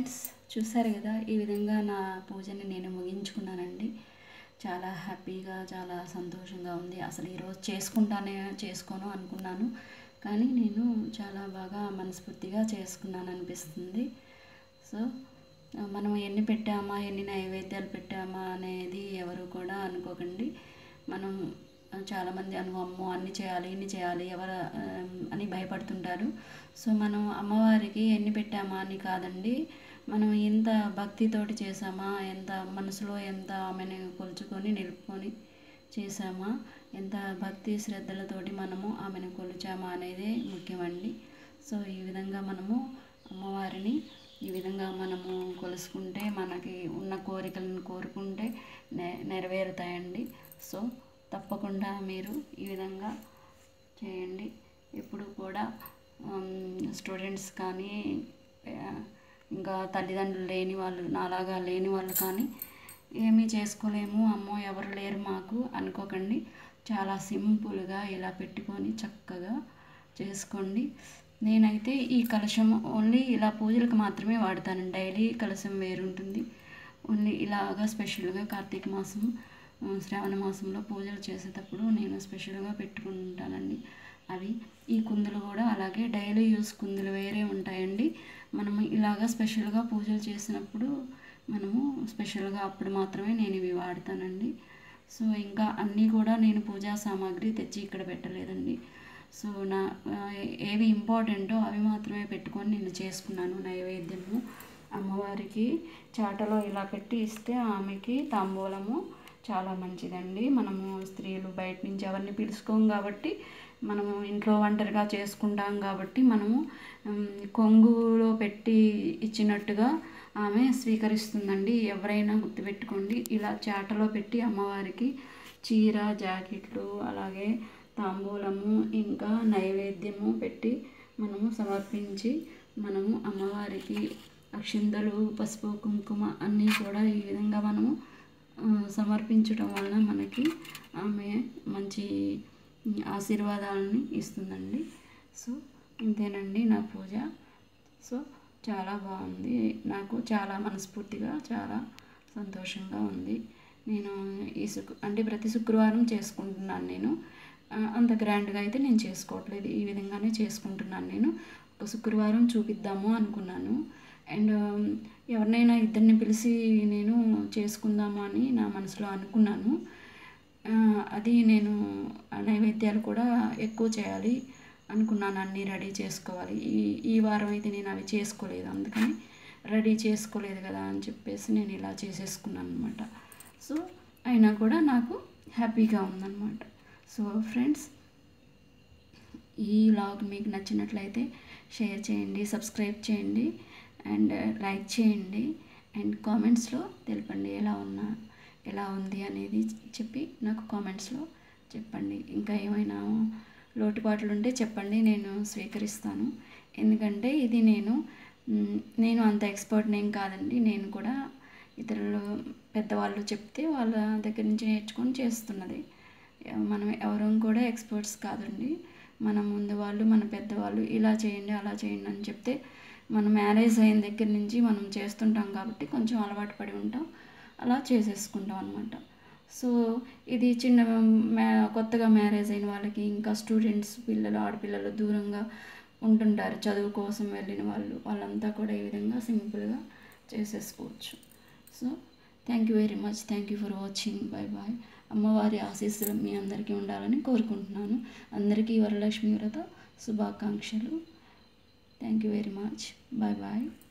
friends చూసారు కదా ఈ విధంగా నా పూజని నేను ముగించుకున్నానండి చాలా హ్యాపీగా చాలా సంతోషంగా ఉంది అసలు ఈరోజు చేసుకుంటానే చేసుకోను అనుకున్నాను కానీ నేను చాలా బాగా మనస్ఫూర్తిగా చేసుకున్నాను అనిపిస్తుంది సో మనం ఎన్ని పెట్టామా ఎన్ని నైవేద్యాలు పెట్టామా అనేది ఎవరు కూడా అనుకోకండి మనం చాలామంది అను అమ్మో అన్ని చేయాలి ఇన్ని చేయాలి ఎవరు ఆ, అని భయపడుతుంటారు సో మనం అమ్మవారికి ఎన్ని పెట్టామా అని కాదండి మనం ఎంత భక్తితోటి చేసామా ఎంత మనసులో ఎంత ఆమెను కొలుచుకొని నిలుపుకొని చేసామా ఎంత భక్తి శ్రద్ధలతోటి మనము ఆమెను కొలిచామా అనేదే ముఖ్యమండి సో ఈ విధంగా మనము అమ్మవారిని ఈ విధంగా మనము కొలుసుకుంటే మనకి ఉన్న కోరికలను కోరుకుంటే నె నెరవేరుతాయండి సో తప్పకుండా మీరు ఈ విధంగా చేయండి ఎప్పుడు కూడా స్టూడెంట్స్ కానీ ఆ, ఇంకా తల్లిదండ్రులు లేని వాళ్ళు నాలాగా లేని వాళ్ళు కానీ ఏమీ చేసుకోలేము అమ్మో ఎవరు లేరు మాకు అనుకోకండి చాలా సింపుల్గా ఇలా పెట్టుకొని చక్కగా చేసుకోండి నేనైతే ఈ కలశం ఓన్లీ ఇలా పూజలకు మాత్రమే వాడతాను డైలీ కలశం వేరుంటుంది ఓన్లీ ఇలాగా స్పెషల్గా కార్తీక మాసం ఆ, శ్రావణ మాసంలో పూజలు చేసేటప్పుడు నేను స్పెషల్గా పెట్టుకుంటానండి అవి ఈ కుందులు కూడా అలాగే డైలీ యూస్ కుందులు వేరే ఉంటాయండి మనము ఇలాగా స్పెషల్గా పూజలు చేసినప్పుడు మనము స్పెషల్గా అప్పుడు మాత్రమే నేను ఇవి వాడతానండి సో ఇంకా అన్నీ కూడా నేను పూజా సామాగ్రి తెచ్చి ఇక్కడ పెట్టలేదండి సో నా ఆ, ఏవి ఇంపార్టెంటో అవి మాత్రమే పెట్టుకొని నేను చేసుకున్నాను నైవేద్యము అమ్మవారికి చాటలో ఇలా పెట్టి ఇస్తే ఆమెకి తాంబూలము చాలా మంచిదండి మనము స్త్రీలు బయట నుంచి ఎవరిని పిలుచుకోం కాబట్టి మనము ఇంట్లో ఒంటరిగా చేసుకుంటాం కాబట్టి మనము ఉమ్, కొంగులో పెట్టి ఇచ్చినట్టుగా ఆమె స్వీకరిస్తుందండి ఎవరైనా గుర్తుపెట్టుకోండి ఇలా చాటలో పెట్టి అమ్మవారికి చీర జాకెట్లు అలాగే తాంబూలము ఇంకా నైవేద్యము పెట్టి మనము సమర్పించి మనము అమ్మవారికి అక్షింతలు పసుపు కుంకుమ అన్నీ కూడా ఈ విధంగా మనము ఆ, సమర్పించడం వలన మనకి ఆమె మంచి ఆశీర్వాదాలని ఇస్తుందండి సో ఇంతేనండి నా పూజ సో చాలా బాగుంది నాకు చాలా మనస్ఫూర్తిగా చాలా సంతోషంగా ఉంది నేను ఈ శుక్ అంటే ప్రతి శుక్రవారం చేసుకుంటున్నాను నేను ఆ, అంత గ్రాండ్గా అయితే నేను చేసుకోవట్లేదు ఈ విధంగానే చేసుకుంటున్నాను నేను ఒక శుక్రవారం చూపిద్దాము అనుకున్నాను అండ్ ఎవరినైనా ఇద్దరిని పిలిచి నేను చేసుకుందాము అని నా మనసులో అనుకున్నాను ఆ, అది నేను ఆ నైవేద్యాలు కూడా ఎక్కువ చేయాలి అనుకున్నాను అన్నీ రెడీ చేసుకోవాలి ఈ ఈ వారం అయితే నేను అవి చేసుకోలేదు అందుకని రెడీ చేసుకోలేదు కదా అని చెప్పేసి నేను ఇలా చేసేసుకున్నాను అనమాట సో అయినా కూడా నాకు హ్యాపీగా ఉందన్నమాట సో ఫ్రెండ్స్ ఈ వ్లాగ్ మీకు నచ్చినట్లయితే షేర్ చేయండి సబ్స్క్రైబ్ చేయండి అండ్ లైక్ చేయండి అండ్ కామెంట్స్లో తెలపండి ఎలా ఉన్నా ఎలా ఉంది అనేది చెప్పి నాకు కామెంట్స్లో చెప్పండి ఇంకా ఏమైనా లోటుపాట్లు ఉంటే చెప్పండి నేను స్వీకరిస్తాను ఎందుకంటే ఇది నేను మ్, నేను అంత ఎక్స్పర్ట్ నేను కాదండి నేను కూడా ఇతరులు పెద్దవాళ్ళు చెప్తే వాళ్ళ దగ్గర నుంచి నేర్చుకొని చేస్తున్నది మనం ఎవరం కూడా ఎక్స్పర్ట్స్ కాదండి మన ముందు వాళ్ళు మన పెద్దవాళ్ళు ఇలా చేయండి అలా చేయండి అని చెప్తే మనం మ్యారేజ్ అయిన దగ్గర నుంచి మనం చేస్తుంటాం కాబట్టి కొంచెం అలవాటు పడి ఉంటాం అలా చేసేసుకుంటాం అనమాట సో ఇది చిన్న మ్యా కొత్తగా మ్యారేజ్ అయిన వాళ్ళకి ఇంకా స్టూడెంట్స్ పిల్లలు ఆడపిల్లలు దూరంగా ఉంటుంటారు చదువు కోసం వెళ్ళిన వాళ్ళు వాళ్ళంతా కూడా ఈ విధంగా సింపుల్గా చేసేసుకోవచ్చు so thank you very much thank you for watching bye bye అమ్మవారి ఆశీస్సులు మీ అందరికీ ఉండాలని కోరుకుంటున్నాను అందరికీ వరలక్ష్మి వ్రత శుభాకాంక్షలు thank you very much bye bye